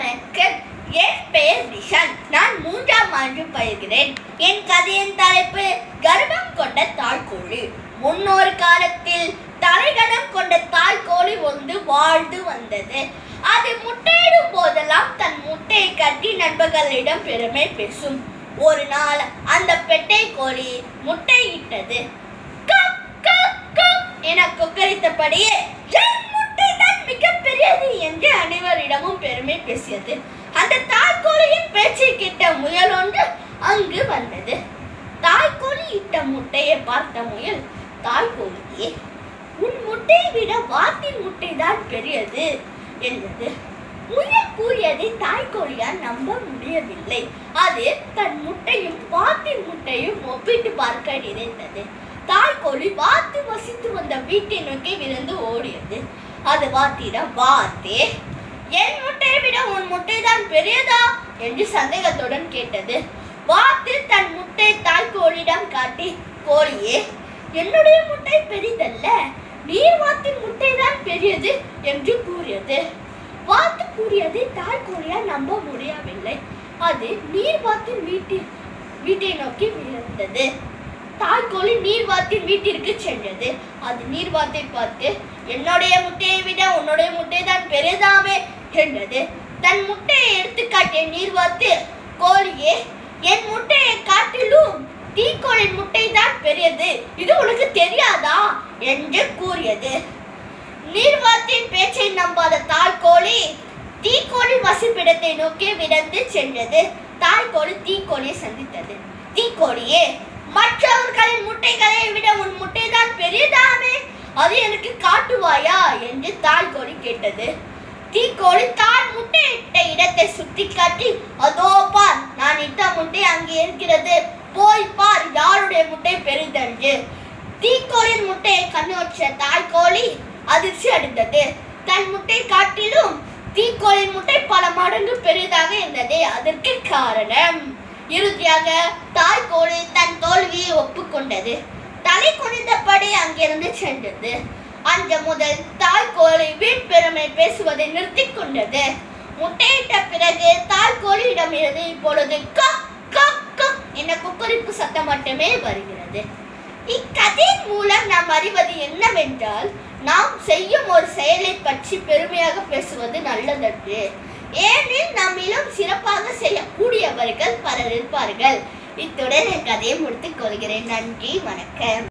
வணக்கம் என் பெயர் விஷால் நான் மூன்றாம் ஆண்டு பயிர்கிறேன் என் கதையின் தலைப்பு கர்ப்பம் கொண்ட தாய்க்கோழி முன்னொரு காலத்தில் தலைகணம் கொண்ட தாய்க்கோழி ஒன்று வாழ்ந்து வந்தது அது முட்டையிடும் போதெல்லாம் தன் முட்டையை கட்டி நண்பர்களிடம் பெருமை பேசும் ஒரு நாள் அந்த பெட்டை கோழி முட்டையிட்டது கக், கக், கக் என கொக்கரித்தபடியே என் முட்டை தான் மிகப்பெரியது என்று அனைவரிடமும் பெருமை பேசியது அந்த தாய்க்கோழியின் பேச்சை கேட்ட முயல் ஒன்று அங்கு வந்தது தாய்க்கோழி இட்ட முட்டையை பார்த்த முயல் தாய்க்கோழியே உன் முட்டையை விட வாத்தின் முட்டை தான் பெரியது என்றது முயல் கூறியதை தாய்க்கோழியால் நம்ப முடியவில்லை அது தன் முட்டையும் வாத்தின் முட்டையும் ஒப்பிட்டு பார்க்க நினைத்தது தாய்க்கோழி வாத்து வசித்து வந்த வீட்டை நோக்கி விரைந்து ஓடியது அது வாத்திடம் வாத்தே என் முட்டையை விட உன் முட்டை தான் பெரியதா என்று சந்தேகத்துடன் கேட்டது வாத்து தன் முட்டை தாய்க்கோழியிடம் காட்டி கோழியே என்னுடைய முட்டை பெரிதல்ல நீர் வாத்தின் முட்டை தான் பெரியது என்று கூறியது வாத்து கூறியதை தாய்க்கோழியால் நம்ப முடியவில்லை அது நீர் வாத்தின் வீட்டில் வீட்டை நோக்கி விழுந்தது தாய்க்கோழி நீர்வாத்தின் வீட்டிற்கு சென்றது அது நீர்வாத்தை பார்த்து என்னுடைய முட்டையை விட உன்னுடைய முட்டை தான் பெரிதாமே என்றது தன் முட்டையை எடுத்து காட்டிய நீர்வாத்து கோழியே என் முட்டையை காட்டிலும் தீக்கோழின் முட்டை தான் பெரியது இது உனக்கு தெரியாதா என்று கூறியது நீர்வாத்தின் பேச்சை நம்பாத தாய்க்கோழி தீக்கோழி வசிப்பிடத்தை நோக்கி விரைந்து சென்றது தாய்க்கோழி தீக்கோழியை சந்தித்தது தீக்கோழியே மற்றவர்களின் முட்டைகளை விட உன் முட்டை தான் பெரியதாமே அது எனக்கு காட்டுவாயா என்று தாய்க்கோழி கேட்டது தீக்கோழி தான் முட்டையிட்ட இடத்தை சுட்டி காட்டி அதோ பார் நான் இட்ட முட்டை அங்கே இருக்கிறது போய் பார் யாருடைய முட்டை பெரிதென்று தீக்கோழின் முட்டையை கண்ணோற்ற தாய்க்கோழி அதிர்ச்சி அடைந்தது தன் முட்டை காட்டிலும் தீக்கோழின் முட்டை பல மடங்கு பெரிதாக இருந்தது அதற்கு காரணம் இறுதியாக தாய்க்கோழி தன் தோல்வியை ஒப்புக்கொண்டது தலை குனிந்தபடி அங்கிருந்து சென்றது அன்று முதல் தாய்க்கோழி வீண் பெருமை பேசுவதை நிறுத்திக் கொண்டது முட்டையிட்ட பிறகு தாய்க்கோழியிடமிருந்து இப்பொழுது கக் கக் கக் என குக்கரிப்பு சத்தம் மட்டுமே வருகிறது இக்கதையின் மூலம் நாம் அறிவது என்னவென்றால் நாம் செய்யும் ஒரு செயலை பற்றி பெருமையாக பேசுவது நல்லதன்று ஏனில் நம்மிலும் சிறப்பாக செய்யக்கூடியவர்கள் பலர் இருப்பார்கள் இத்துடன் என் கதையை முடித்துக் கொள்கிறேன் நன்றி வணக்கம்